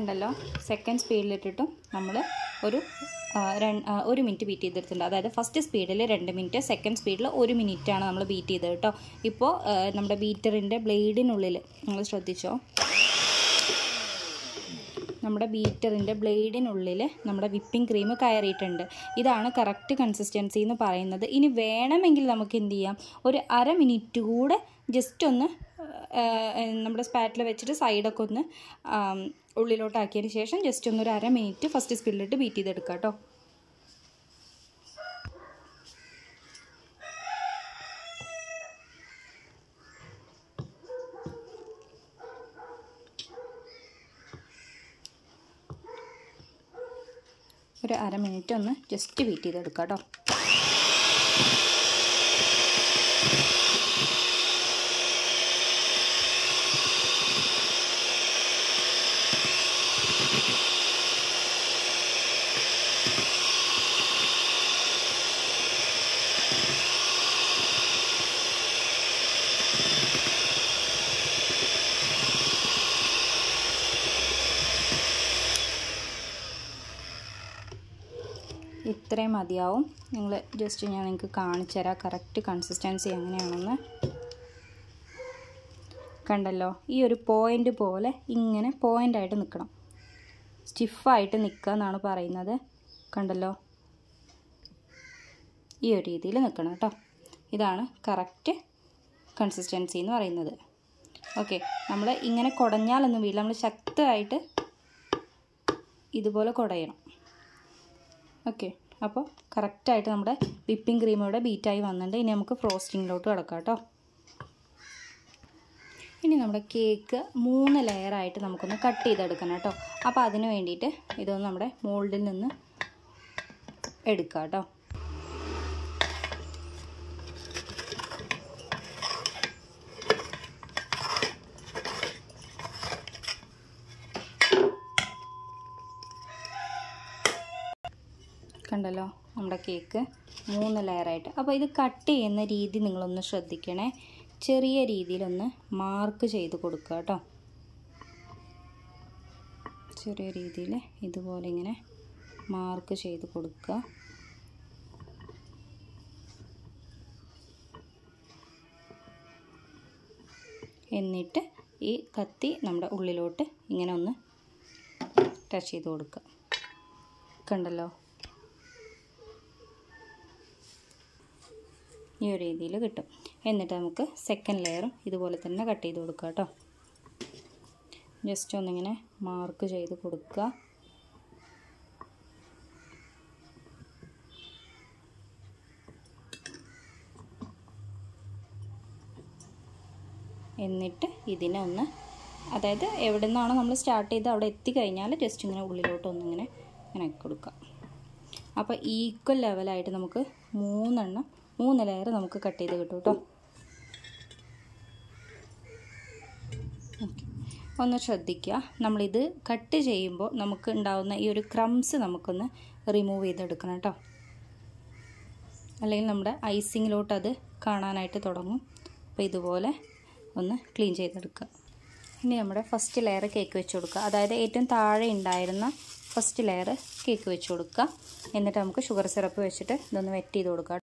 കണ്ടല്ലോ സെക്കൻഡ് സ്പീഡിലിട്ടിട്ടും നമ്മൾ ഒരു ആ, രണ്ട് ആ, ഒരു മിനിറ്റ് ബീറ്റ് ചെയ്തെടുത്തിട്ടുണ്ട് അതായത് ഫസ്റ്റ് സ്പീഡിൽ രണ്ട് മിനിറ്റ് സെക്കൻഡ് സ്പീഡിൽ ഒരു മിനിറ്റാണ് നമ്മൾ ബീറ്റ് ചെയ്തത് കേട്ടോ ഇപ്പോൾ ആ, നമ്മുടെ ബീറ്ററിൻ്റെ ബ്ലേഡിനുള്ളിൽ നിങ്ങൾ ശ്രദ്ധിച്ചോ നമ്മുടെ ബീറ്ററിൻ്റെ ബ്ലേഡിനുള്ളിൽ നമ്മുടെ വിപ്പിംഗ് ക്രീം കയറിയിട്ടുണ്ട് ഇതാണ് കറക്റ്റ് കൺസിസ്റ്റൻസി എന്ന് പറയുന്നത് ഇനി വേണമെങ്കിൽ നമുക്ക് എന്ത് ചെയ്യാം ഒരു അര മിനിറ്റ് കൂടെ ജസ്റ്റ് ഒന്ന് ആ, ആ, നമ്മുടെ സ്പാറ്റിൽ വെച്ചിട്ട് സൈഡൊക്കെ ഒന്ന് ആം, ഉള്ളിലോട്ടാക്കിയതിന് ശേഷം ജസ്റ്റ് ഒന്ന് ഒരു അര മിനിറ്റ് ഫസ്റ്റ് സ്പീഡിലിട്ട് ബീറ്റ് ചെയ്തെടുക്കുക കേട്ടോ ഒരു അര മിനിറ്റ് ഒന്ന് ജസ്റ്റ് ബീറ്റ് ചെയ്തെടുക്കുക കേട്ടോ ഇത്രയും മതിയാവും നിങ്ങൾ ജസ്റ്റ് ഞാൻ നിങ്ങൾക്ക് കാണിച്ചു തരാം കറക്റ്റ് കൺസിസ്റ്റൻസി എങ്ങനെയാണെന്ന് കണ്ടല്ലോ ഈ ഒരു പോയിൻ്റ് പോലെ ഇങ്ങനെ പോയിൻ്റായിട്ട് നിൽക്കണം സ്റ്റിഫായിട്ട് നിൽക്കുക എന്നാണ് പറയുന്നത് കണ്ടല്ലോ ഈ ഒരു രീതിയിൽ നിൽക്കണം കേട്ടോ ഇതാണ് കറക്റ്റ് കൺസിസ്റ്റൻസി എന്ന് പറയുന്നത് ഓക്കെ നമ്മൾ ഇങ്ങനെ കുടഞ്ഞാലൊന്നും വീട്ടിൽ നമ്മൾ ശക്തമായിട്ട് ഇതുപോലെ കുടയണം ഓക്കെ അപ്പോൾ കറക്റ്റായിട്ട് നമ്മുടെ വിപ്പിംഗ് ക്രീം ഇവിടെ ബീറ്റായി വന്നിട്ടുണ്ട് ഇനി നമുക്ക് ഫ്രോസ്റ്റിങ്ങിലോട്ട് കിടക്കാം കേട്ടോ ഇനി നമ്മുടെ കേക്ക് മൂന്ന് ലെയറായിട്ട് നമുക്കൊന്ന് കട്ട് ചെയ്തെടുക്കണം കേട്ടോ അപ്പോൾ അതിന് വേണ്ടിയിട്ട് ഇതൊന്ന് നമ്മുടെ മോൾഡിൽ നിന്ന് എടുക്കാം കേട്ടോ കണ്ടല്ലോ നമ്മുടെ കേക്ക് മൂന്ന് ലെയറായിട്ട് അപ്പോൾ ഇത് കട്ട് ചെയ്യുന്ന രീതി നിങ്ങളൊന്ന് ശ്രദ്ധിക്കണേ ചെറിയ രീതിയിലൊന്ന് മാർക്ക് ചെയ്ത് കൊടുക്കുക കേട്ടോ ചെറിയ രീതിയിൽ ഇതുപോലെ ഇങ്ങനെ മാർക്ക് ചെയ്ത് കൊടുക്കുക എന്നിട്ട് ഈ കത്തി നമ്മുടെ ഉള്ളിലോട്ട് ഇങ്ങനെ ഒന്ന് ടച്ച് ചെയ്ത് കൊടുക്കുക കണ്ടല്ലോ ഈ ഒരു രീതിയിൽ കിട്ടും എന്നിട്ട് നമുക്ക് സെക്കൻഡ് ലെയറും ഇതുപോലെ തന്നെ കട്ട് ചെയ്ത് കൊടുക്കുക കേട്ടോ ജസ്റ്റ് ഒന്നിങ്ങനെ മാർക്ക് ചെയ്ത് കൊടുക്കുക എന്നിട്ട് ഇതിനെ ഒന്ന് അതായത് എവിടെ നിന്നാണോ നമ്മൾ സ്റ്റാർട്ട് ചെയ്ത് അവിടെ എത്തിക്കഴിഞ്ഞാൽ ജസ്റ്റ് ഇങ്ങനെ ഉള്ളിലോട്ട് ഒന്നിങ്ങനെ ഇങ്ങനെ ആക്കി കൊടുക്കുക അപ്പോൾ ഈക്വൽ ലെവലായിട്ട് നമുക്ക് മൂന്നെണ്ണം മൂന്ന് ലെയർ നമുക്ക് കട്ട് ചെയ്ത് കിട്ടും കേട്ടോ ഒന്ന് ശ്രദ്ധിക്കുക നമ്മളിത് കട്ട് ചെയ്യുമ്പോൾ നമുക്ക് ഉണ്ടാവുന്ന ഈ ഒരു ക്രംസ് നമുക്കൊന്ന് റിമൂവ് ചെയ്തെടുക്കണം കേട്ടോ അല്ലെങ്കിൽ നമ്മുടെ ഐസിങ്ങിലോട്ട് അത് കാണാനായിട്ട് തുടങ്ങും അപ്പോൾ ഇതുപോലെ ഒന്ന് ക്ലീൻ ചെയ്തെടുക്കുക ഇനി നമ്മുടെ ഫസ്റ്റ് ലെയർ കേക്ക് വെച്ച് കൊടുക്കുക അതായത് ഏറ്റവും താഴെ ഉണ്ടായിരുന്ന ഫസ്റ്റ് ലെയർ കേക്ക് വെച്ച് കൊടുക്കുക എന്നിട്ട് നമുക്ക് ഷുഗർ സിറപ്പ് വെച്ചിട്ട് ഇതൊന്ന് വെറ്റ് ചെയ്ത് കൊടുക്കുക